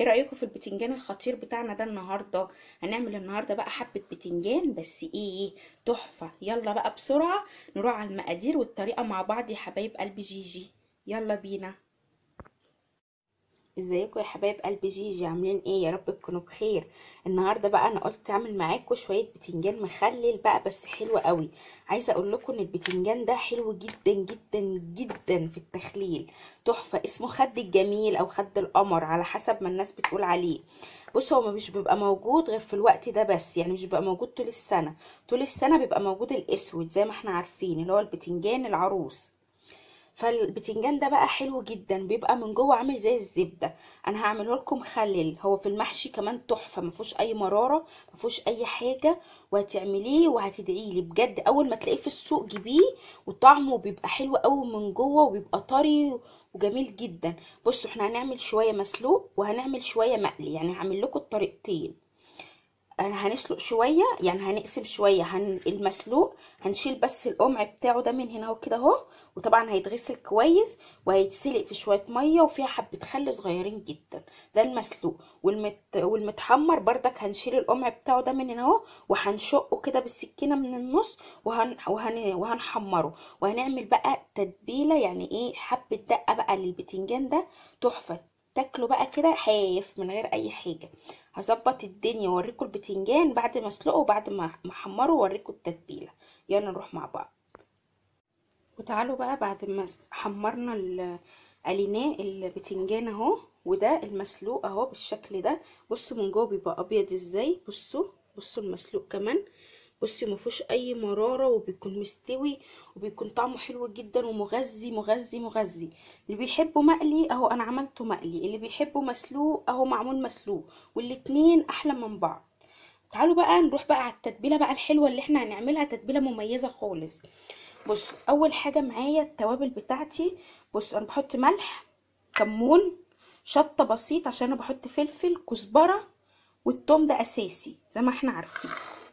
ايه رايكم في البتنجان الخطير بتاعنا ده النهارده هنعمل النهارده بقى حبه بتنجان بس ايه تحفه يلا بقى بسرعه نروح على المقادير والطريقه مع بعض يا حبايب قلب جيجي يلا بينا ازيكم يا حبايب قلب جيجي عاملين ايه يا رب تكونوا بخير النهارده بقى انا قلت اعمل معاكم شويه بتنجان مخلل بقى بس حلو قوي عايزه اقول لكم ان البتنجان ده حلو جدا جدا جدا في التخليل تحفه اسمه خد الجميل او خد القمر على حسب ما الناس بتقول عليه بص هو مش بيبقى موجود غير في الوقت ده بس يعني مش بيبقى موجود طول السنه طول السنه بيبقى موجود الاسود زي ما احنا عارفين اللي هو البتنجان العروس فالبتنجان ده بقى حلو جدا بيبقى من جوه عامل زي الزبده انا هعمله لكم مخلل هو في المحشي كمان تحفه ما فيهوش اي مراره ما فيهوش اي حاجه وهتعمليه وهتدعي لي بجد اول ما تلاقيه في السوق جيبيه وطعمه بيبقى حلو قوي من جوه وبيبقى طري وجميل جدا بصوا احنا هنعمل شويه مسلوق وهنعمل شويه مقلي يعني هعمل لكم الطريقتين هنسلق شويه يعني هنقسم شويه هن... المسلوق هنشيل بس القمع بتاعه ده من هنا وكده اهو وطبعا هيتغسل كويس وهيتسلق في شويه ميه وفيها حبه خل صغيرين جدا ده المسلوق والمت... والمتحمر بردك هنشيل القمع بتاعه ده من هنا اهو وهنشقه كده بالسكينه من النص وهن... وهن... وهنحمره وهنعمل بقى تتبيله يعني ايه حبه دقه بقى للبتنجان ده تحفه تاكلوا بقى كده حاف من غير اي حاجه هظبط الدنيا واوريكم البتنجان بعد ما اسلقه وبعد ما احمره واوريكم التتبيله يلا نروح مع بعض وتعالوا بقى بعد ما حمرنا قليناه البتنجان اهو وده المسلوق اهو بالشكل ده بصوا من جوه بيبقى ابيض ازاي بصوا بصوا المسلوق كمان بصي ما فيهوش اي مراره وبيكون مستوي وبيكون طعمه حلو جدا ومغذي مغذي مغذي اللي بيحبه مقلي اهو انا عملته مقلي اللي بيحبه مسلوق اهو معمول مسلوق والاتنين احلى من بعض تعالوا بقى نروح بقى على التتبيله بقى الحلوه اللي احنا هنعملها تتبيله مميزه خالص بصوا اول حاجه معايا التوابل بتاعتي بصوا انا بحط ملح كمون شطه بسيط عشان انا بحط فلفل كزبره والثوم ده اساسي زي ما احنا عارفين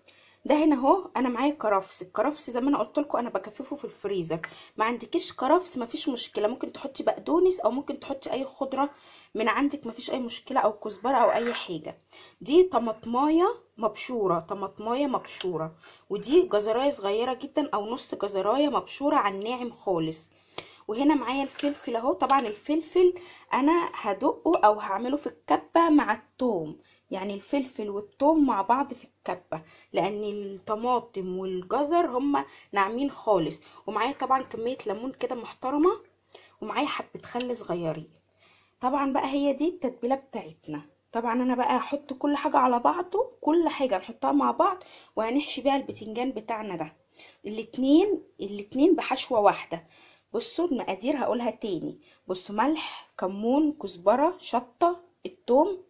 ده هنا اهو انا معايا كرفس الكرفس زي ما انا قلت لكم انا بجففه في الفريزر ما عندكيش كرفس ما فيش مشكله ممكن تحطي بقدونس او ممكن تحطي اي خضره من عندك ما فيش اي مشكله او كزبره او اي حاجه دي طماطمايه مبشوره طماطمايه مبشوره ودي جزرايه صغيره جدا او نص جزرايه مبشوره على الناعم خالص وهنا معايا الفلفل اهو طبعا الفلفل انا هدقه او هعمله في الكبه مع الثوم يعني الفلفل والثوم مع بعض في الكبه لان الطماطم والجزر هما ناعمين خالص ومعايا طبعا كميه ليمون كده محترمه ومعايا حبه خل صغيرين طبعا بقى هي دي التتبيله بتاعتنا طبعا انا بقى هحط كل حاجه على بعضه كل حاجه نحطها مع بعض وهنحشي بيها البتنجان بتاعنا ده الاتنين الاتنين بحشوه واحده بصوا المقادير هقولها تاني بصوا ملح كمون كزبره شطه الثوم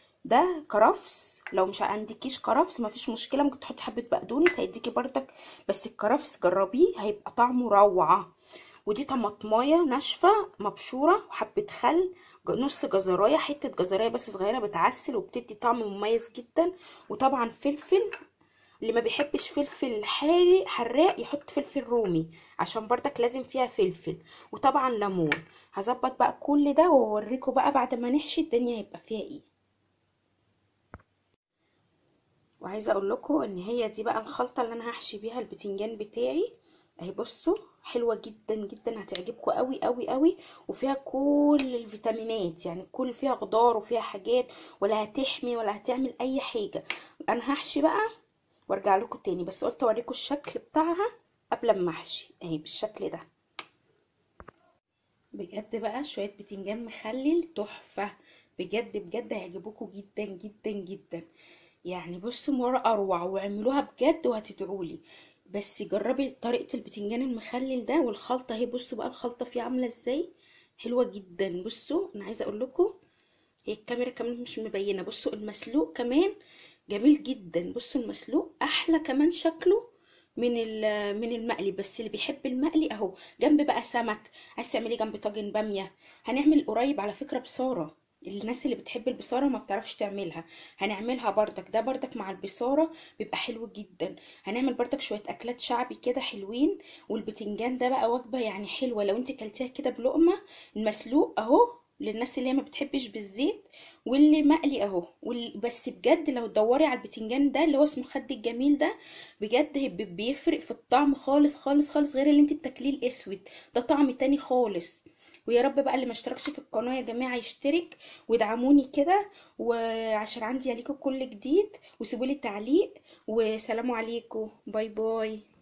ده كرفس لو مش عندكيش كرفس مفيش مشكله ممكن تحطي حبه بقدونس هيديكي بردك بس الكرفس جربيه هيبقى طعمه روعه ودي طماطمايه ناشفه مبشوره وحبه خل نص جزرايه حته جزرايه بس صغيره بتعسل وبتدي طعم مميز جدا وطبعا فلفل اللي ما بيحبش فلفل حارق حراق يحط فلفل رومي عشان بردك لازم فيها فلفل وطبعا ليمون هظبط بقى كل ده واوريكم بقى بعد ما نحشي الدنيا هيبقى فيها ايه وعايزه اقول لكم ان هي دي بقى الخلطه اللي انا هحشي بيها البتنجان بتاعي اهي بصوا حلوه جدا جدا هتعجبكم قوي قوي قوي وفيها كل الفيتامينات يعني كل فيها خضار وفيها حاجات ولا هتحمي ولا هتعمل اي حاجه انا هحشي بقى وارجع لكم تاني بس قلت اوريكم الشكل بتاعها قبل ما احشي اهي بالشكل ده بجد بقى شويه بتنجان مخلل تحفه بجد بجد هيعجبوكم جدا جدا جدا يعني بصوا مرة اروع واعملوها بجد وهتدعولي بس جربي طريقه البتنجان المخلل ده والخلطه اهي بصوا بقى الخلطه فيه عامله ازاي حلوه جدا بصوا انا عايزه اقول لكم هي الكاميرا كمان مش مبينه بصوا المسلوق كمان جميل جدا بصوا المسلوق احلى كمان شكله من من المقلي بس اللي بيحب المقلي اهو جنب بقى سمك عايز تعملي جنب طاجن باميه هنعمل قريب على فكره بصاره الناس اللي بتحب البصاره ما بتعرفش تعملها هنعملها بردك ده بردك مع البصاره بيبقى حلو جدا هنعمل بردك شويه اكلات شعبي كده حلوين والبتنجان ده بقى وجبه يعني حلوه لو انت كلتيها كده بلقمه المسلوق اهو للناس اللي هي ما بتحبش بالزيت واللي مقلي اهو وال- بس بجد لو تدوري على البتنجان ده اللي هو اسمه خد الجميل ده بجد ب- بيفرق في الطعم خالص خالص خالص غير اللي انت بتاكليه الاسود ده طعم تاني خالص ويا رب بقى اللي ما اشتركش في القناه يا جماعه يشترك وادعموني كده وعشان عندي عليكم كل جديد وسيبولي تعليق وسلام عليكم باي باي